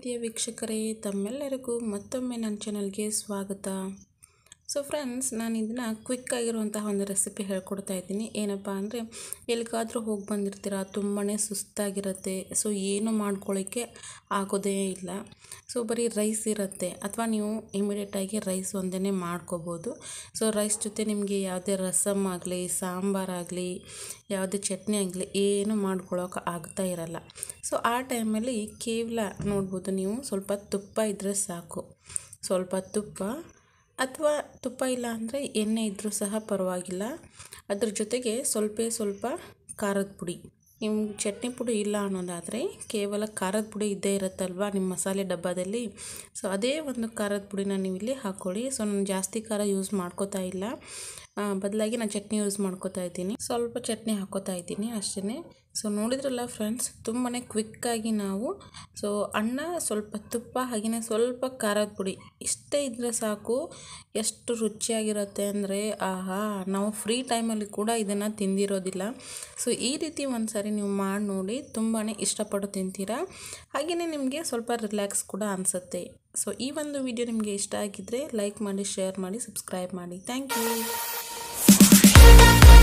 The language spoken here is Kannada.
ಪ್ರೀತಿಯ ವೀಕ್ಷಕರೇ ತಮ್ಮೆಲ್ಲರಿಗೂ ಮತ್ತೊಮ್ಮೆ ನನ್ನ ಚಾನಲ್ಗೆ ಸ್ವಾಗತ ಸೊ ಫ್ರೆಂಡ್ಸ್ ನಾನು ಇದನ್ನು ಕ್ವಿಕ್ ಆಗಿರುವಂತಹ ಒಂದು ರೆಸಿಪಿ ಹೇಳ್ಕೊಡ್ತಾ ಇದ್ದೀನಿ ಏನಪ್ಪ ಅಂದರೆ ಎಲ್ಲಿಗಾದರೂ ಹೋಗಿ ಬಂದಿರ್ತೀರ ತುಂಬಾ ಸುಸ್ತಾಗಿರುತ್ತೆ ಸೊ ಏನು ಮಾಡ್ಕೊಳ್ಳೋಕ್ಕೆ ಆಗೋದೇ ಇಲ್ಲ ಸೊ ಬರೀ ರೈಸ್ ಇರುತ್ತೆ ಅಥವಾ ನೀವು ಇಮಿಡಿಯೇಟಾಗಿ ರೈಸ್ ಒಂದೇ ಮಾಡ್ಕೋಬೋದು ಸೊ ರೈಸ್ ಜೊತೆ ನಿಮಗೆ ಯಾವುದೇ ರಸಮ್ ಆಗಲಿ ಸಾಂಬಾರಾಗಲಿ ಯಾವುದೇ ಚಟ್ನಿ ಆಗಲಿ ಏನು ಮಾಡ್ಕೊಳ್ಳೋಕೆ ಆಗ್ತಾ ಇರಲ್ಲ ಸೊ ಆ ಟೈಮಲ್ಲಿ ಕೇವಲ ನೋಡ್ಬೋದು ನೀವು ಸ್ವಲ್ಪ ತುಪ್ಪ ಇದ್ದರೆ ಸಾಕು ಸ್ವಲ್ಪ ತುಪ್ಪ ಅಥವಾ ತುಪ್ಪ ಇಲ್ಲ ಅಂದರೆ ಎಣ್ಣೆ ಇದ್ದರೂ ಸಹ ಪರವಾಗಿಲ್ಲ ಅದ್ರ ಜೊತೆಗೆ ಸ್ವಲ್ಪ ಸ್ವಲ್ಪ ಖಾರದ ಪುಡಿ ನಿಮ್ಗೆ ಚಟ್ನಿ ಪುಡಿ ಇಲ್ಲ ಅನ್ನೋದಾದರೆ ಕೇವಲ ಖಾರದ ಪುಡಿ ಇದ್ದೇ ಇರುತ್ತಲ್ವ ನಿಮ್ಮ ಮಸಾಲೆ ಡಬ್ಬದಲ್ಲಿ ಸೊ ಅದೇ ಒಂದು ಖಾರದ ಪುಡಿನ ನೀವು ಇಲ್ಲಿ ಹಾಕ್ಕೊಳ್ಳಿ ಸೊ ನಾನು ಜಾಸ್ತಿ ಖಾರ ಯೂಸ್ ಮಾಡ್ಕೋತಾ ಇಲ್ಲ ಬದಲಾಗಿ ನಾನು ಚಟ್ನಿ ಯೂಸ್ ಮಾಡ್ಕೋತಾ ಇದ್ದೀನಿ ಸ್ವಲ್ಪ ಚಟ್ನಿ ಹಾಕೋತಾ ಇದ್ದೀನಿ ಅಷ್ಟೇ ಸೊ ನೋಡಿದ್ರಲ್ಲ ಫ್ರೆಂಡ್ಸ್ ತುಂಬಾ ಕ್ವಿಕ್ಕಾಗಿ ನಾವು ಸೊ ಅನ್ನ ಸ್ವಲ್ಪ ತುಪ್ಪ ಹಾಗೆಯೇ ಸ್ವಲ್ಪ ಖಾರದ ಪುಡಿ ಇಷ್ಟೇ ಇದ್ದರೆ ಸಾಕು ಎಷ್ಟು ರುಚಿಯಾಗಿರುತ್ತೆ ಅಂದರೆ ಆಹಾ ನಾವು ಫ್ರೀ ಟೈಮಲ್ಲಿ ಕೂಡ ಇದನ್ನು ತಿಂದಿರೋದಿಲ್ಲ ಸೊ ಈ ರೀತಿ ಒಂದು ಸಾರಿ ನೀವು ಮಾಡಿ ನೋಡಿ ತುಂಬಾ ಇಷ್ಟಪಟ್ಟು ತಿಂತೀರಾ ಹಾಗೆಯೇ ನಿಮಗೆ ಸ್ವಲ್ಪ ರಿಲ್ಯಾಕ್ಸ್ ಕೂಡ ಅನಿಸುತ್ತೆ ಸೊ ಈ ಒಂದು ವಿಡಿಯೋ ನಿಮಗೆ ಇಷ್ಟ ಆಗಿದ್ದರೆ ಲೈಕ್ ಮಾಡಿ ಶೇರ್ ಮಾಡಿ ಸಬ್ಸ್ಕ್ರೈಬ್ ಮಾಡಿ ಥ್ಯಾಂಕ್ ಯು